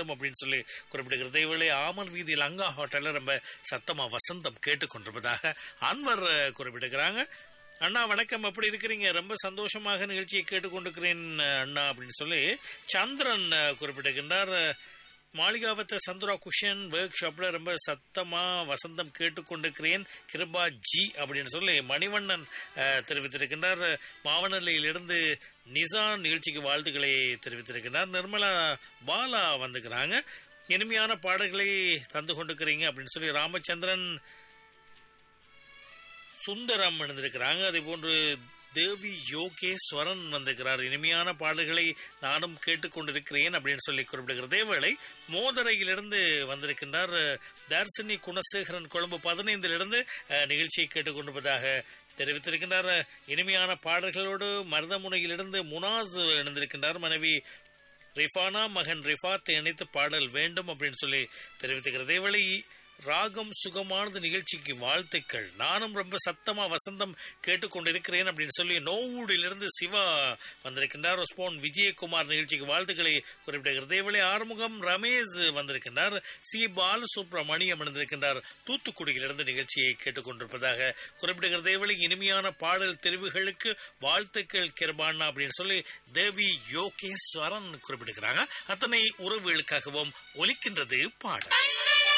வேண்டும் அப்படின்னு சொல்லி குறிப்பிடுகிறது இதேவேளை ஆமல் வீதியில் அங்கா ஹோட்டல்ல ரொம்ப சத்தமா வசந்தம் கேட்டுக்கொண்டிருப்பதாக அன்வர் அஹ், குறிப்பிடுகிறாங்க அண்ணா வணக்கம் எப்படி இருக்கிறீங்க ரொம்ப சந்தோஷமாக நிகழ்ச்சியை கேட்டுக்கொண்டிருக்கிறேன் அஹ், அண்ணா அப்படின்னு சொல்லி சந்திரன் அஹ், குறிப்பிடுகின்றார் அஹ், மாளிகாவத்த சந்திரா குஷன் ஒர்க் ஷாப்ல ரொம்ப சத்தமா வசந்தம் கேட்டுக்கொண்டிருக்கிறேன் கிருபா ஜி அப்படின்னு சொல்லி மணிவண்ணன் அஹ், தெரிவித்திருக்கின்றார் மாவனல்லையிலிருந்து நிசான் நிகழ்ச்சிக்கு வாழ்த்துக்களை தெரிவித்திருக்கின்றார் நிர்மலா பாலா வந்துக்கிறாங்க இனிமையான பாடல்களை தந்து கொண்டிருக்கிறீங்க அப்படின்னு சொல்லி ராமச்சந்திரன் சுந்தரம் எழுந்திருக்கிறாங்க அதே போன்று தேவி யோகேஸ்வரன் வந்திருக்கிறார் இனிமையான பாடல்களை நானும் கேட்டுக்கொண்டிருக்கிறேன் அப்படின்னு சொல்லி குறிப்பிடுகிறது வேளை மோதரையிலிருந்து வந்திருக்கின்றார் தர்சினி குணசேகரன் கொழும்பு பதினைந்திலிருந்து அஹ், நிகழ்ச்சியை கேட்டுக்கொண்டிருப்பதாக தெரிவித்திருக்கின்றார் இனிமையான பாடல்களோடு மருதமுனையிலிருந்து முனாஸ் இணைந்திருக்கின்றார் மனைவி ரிஃபானா மகன் ரிஃபாத் இணைத்து பாடல் வேண்டும் அப்படின்னு சொல்லி தெரிவித்துக்கிறது வேளை ராகம் சுகமானது நிகழ்ச்சிக்கு வாழ்த்துக்கள் நானும் ரொம்ப சத்தமா வசந்தம் கேட்டுக்கொண்டிருக்கிறேன் அப்படின்னு சொல்லி நோவூடிலிருந்து சிவா வந்திருக்கின்றார் ரெஸ்போன் விஜயகுமார் நிகழ்ச்சிக்கு வாழ்த்துக்களை குறிப்பிடுகிறது இதேவேளை ஆறுமுகம் ரமேஷ் வந்திருக்கின்றார் சி பாலசுப்ரமணியம் இணைந்திருக்கின்றார் தூத்துக்குடியிலிருந்து நிகழ்ச்சியை கேட்டுக்கொண்டிருப்பதாக குறிப்பிடுகிறது இதேவேளை இனிமையான பாடல் தெரிவுகளுக்கு வாழ்த்துக்கள் கிருபானா அப்படின்னு சொல்லி தேவி யோகேஸ்வரன் குறிப்பிடுகிறாங்க அத்தனை உறவுகளுக்காகவும் ஒலிக்கின்றது பாடல்